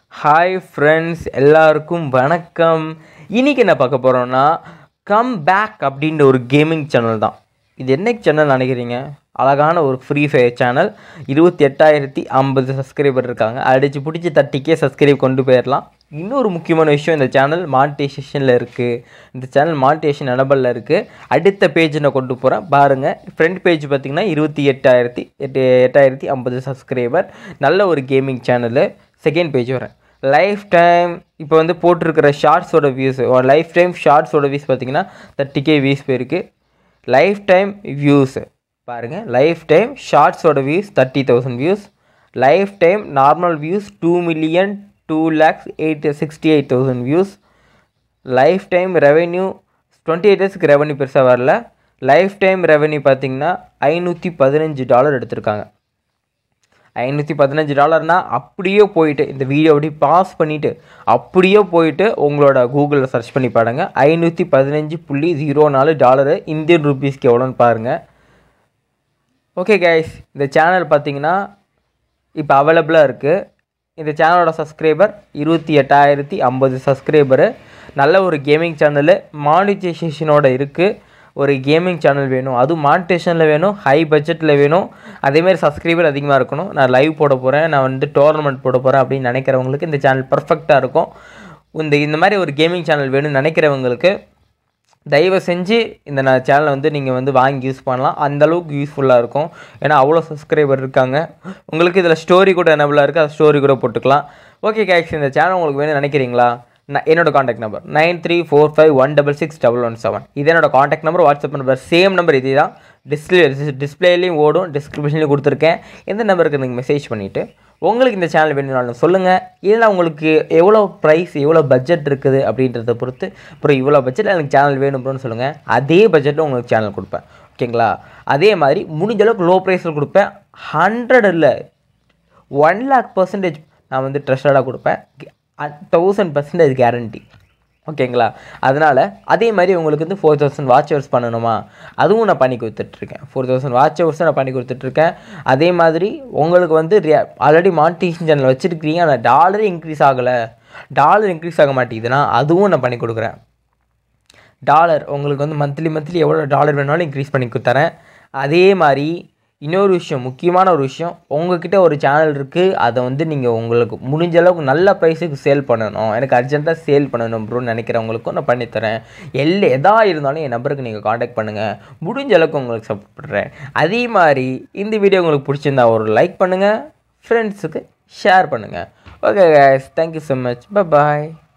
hi friends எல்லாருக்கும் வணக்கம் இன்னைக்கு என்ன பார்க்க போகிறோம்னா கம் பேக் அப்படின்ற ஒரு கேமிங் சேனல் தான் இது என்ன சேனல் நினைக்கிறீங்க அழகான ஒரு ஃப்ரீ ஃபயர் சேனல் இருபத்தி எட்டாயிரத்தி ஐம்பது சப்ஸ்கிரைபர் இருக்காங்க அடித்து பிடிச்சி தட்டிக்கே சப்ஸ்கிரைப் கொண்டு போயிடலாம் இன்னொரு முக்கியமான விஷயம் இந்த சேனல் மானிட்டைசேஷனில் இருக்குது இந்த சேனல் மானிட்டேஷன் எனபலில் இருக்குது அடுத்த பேஜ் நான் கொண்டு போகிறேன் பாருங்கள் ஃப்ரண்ட் பேஜ் பார்த்திங்கன்னா இருபத்தி எட்டாயிரத்தி எட்டு எட்டாயிரத்தி ஐம்பது சப்ஸ்கிரைபர் நல்ல ஒரு கேமிங் சேனலு செகண்ட் பேஜ் வரேன் லைஃப் டைம் இப்போ வந்து போட்டிருக்கிற ஷார்ட்ஸோட வியூஸ் லைஃப் டைம் ஷார்ட்ஸோட வியூஸ் பார்த்தீங்கன்னா தேர்ட்டி கே வியூஸ் போயிருக்கு லைஃப் டைம் வியூஸ் பாருங்கள் லைஃப் டைம் ஷார்ட்ஸோட views thirty thousand views life time normal views two million two lakhs eight sixty eight thousand views life time revenue twenty eight இயர்ஸ்க்கு revenue பெருசாக வரல life time revenue பார்த்தீங்கன்னா ஐநூற்றி பதினஞ்சு dollar எடுத்திருக்காங்க ஐநூற்றி பதினஞ்சு டாலர்னால் அப்படியே போயிட்டு இந்த வீடியோ அப்படி பாஸ் பண்ணிவிட்டு அப்படியே போயிட்டு உங்களோட கூகுளில் சர்ச் பண்ணி பாருங்க ஐநூற்றி பதினஞ்சு புள்ளி ஜீரோ நாலு டாலரு இந்தியன் ருபீஸ்க்கு எவ்வளோன்னு பாருங்கள் ஓகே கைஸ் இந்த சேனல் பார்த்தீங்கன்னா இப்போ அவைலபிளாக இருக்குது இந்த சேனலோட சப்ஸ்கிரைபர் இருபத்தி எட்டாயிரத்தி ஐம்பது சப்ஸ்கிரைபரு நல்ல ஒரு கேமிங் சேனலு மானிட்டைசேஷனோட இருக்குது ஒரு கேமிங் சேனல் வேணும் அதுவும் மானிட்டேஷனில் வேணும் ஹை பட்ஜெட்டில் வேணும் அதேமாதிரி சப்ஸ்கிரைபர் அதிகமாக இருக்கணும் நான் லைவ் போட போகிறேன் நான் வந்து டோர்னமெண்ட் போட போகிறேன் அப்படின்னு நினைக்கிறவங்களுக்கு இந்த சேனல் பர்ஃபெக்டாக இருக்கும் இந்த இந்த மாதிரி ஒரு கேமிங் சேனல் வேணும்னு நினைக்கிறவங்களுக்கு தயவு செஞ்சு இந்த நான் சேனலை வந்து நீங்கள் வந்து வாங்கி யூஸ் பண்ணலாம் அந்தளவுக்கு யூஸ்ஃபுல்லாக இருக்கும் ஏன்னா அவ்வளோ சப்ஸ்கிரைபர் இருக்காங்க உங்களுக்கு இதில் ஸ்டோரி கூட எனபிளாக இருக்குது அது ஸ்டோரி கூட போட்டுக்கலாம் ஓகே கேக்ஸ் இந்த சேனல் உங்களுக்கு வேணும்னு நினைக்கிறீங்களா நான் என்னோட contact number nine three four five one double six double one seven இது என்னோட contact number WhatsApp number same number இதே தான் டிஸ்பிளே டிஸ்பிளேலையும் ஓடும் டிஸ்கிரிப்ஷன்லையும் கொடுத்துருக்கேன் எந்த நம்பருக்கு நீங்கள் மெசேஜ் பண்ணிவிட்டு உங்களுக்கு இந்த சேனல் வேணும்னாலும் சொல்லுங்கள் இல்லை உங்களுக்கு எவ்வளோ ப்ரைஸ் எவ்வளோ பட்ஜெட் இருக்குது அப்படின்றத பொறுத்து அப்புறம் இவ்வளோ பட்ஜெட்டில் எனக்கு சேனல் வேணும் ப்ரோன்னு சொல்லுங்கள் அதே பட்ஜெட்டில் உங்களுக்கு சேனல் கொடுப்பேன் ஓகேங்களா அதே மாதிரி முடிஞ்ச அளவுக்கு லோ ப்ரைஸில் கொடுப்பேன் ஹண்ட்ரட் இல்லை ஒன் லேக் பர்சன்டேஜ் நான் வந்து ட்ரெஸ்டடாக கொடுப்பேன் தௌசண்ட் பர்சன்டேஜ் கேரண்டி ஓகேங்களா அதனால் அதே மாதிரி உங்களுக்கு வந்து ஃபோர் தௌசண்ட் வாட்ச் ஹவர்ஸ் பண்ணணுமா அதுவும் நான் பண்ணி கொடுத்துட்ருக்கேன் ஃபோர் தௌசண்ட் வாட்ச் ஹவர்ஸும் நான் பண்ணி கொடுத்துட்ருக்கேன் அதே மாதிரி உங்களுக்கு வந்து ஆல்ரெடி மானிட்டேஷன் சேனல் வச்சுருக்கிறீங்க ஆனால் டாலரே இன்க்ரீஸ் ஆகலை டாலர் இன்க்ரீஸ் ஆக மாட்டேங்குதுன்னா அதுவும் நான் பண்ணி கொடுக்குறேன் டாலர் உங்களுக்கு வந்து மந்த்லி மந்த்லி எவ்வளோ டாலர் வேணாலும் இன்க்ரீஸ் பண்ணி கொடுத்துறேன் அதே மாதிரி இன்னொரு விஷயம் முக்கியமான ஒரு விஷயம் உங்ககிட்ட ஒரு சேனல் இருக்குது அதை வந்து நீங்கள் உங்களுக்கு முடிஞ்ச அளவுக்கு நல்ல ப்ரைஸுக்கு சேல் பண்ணணும் எனக்கு அர்ஜென்ட்டாக சேல் பண்ணணும் ப்ரோன்னு நினைக்கிறவங்களுக்கும் நான் பண்ணித்தரேன் எல்ல எதாக இருந்தாலும் என் நம்பருக்கு நீங்கள் காண்டாக்ட் பண்ணுங்கள் முடிஞ்ச அளவுக்கு உங்களுக்கு சப்போர்ட் பண்ணுறேன் அதே மாதிரி இந்த வீடியோ உங்களுக்கு பிடிச்சிருந்தா ஒரு லைக் பண்ணுங்கள் ஃப்ரெண்ட்ஸுக்கு ஷேர் பண்ணுங்கள் okay guys thank you so much பாய்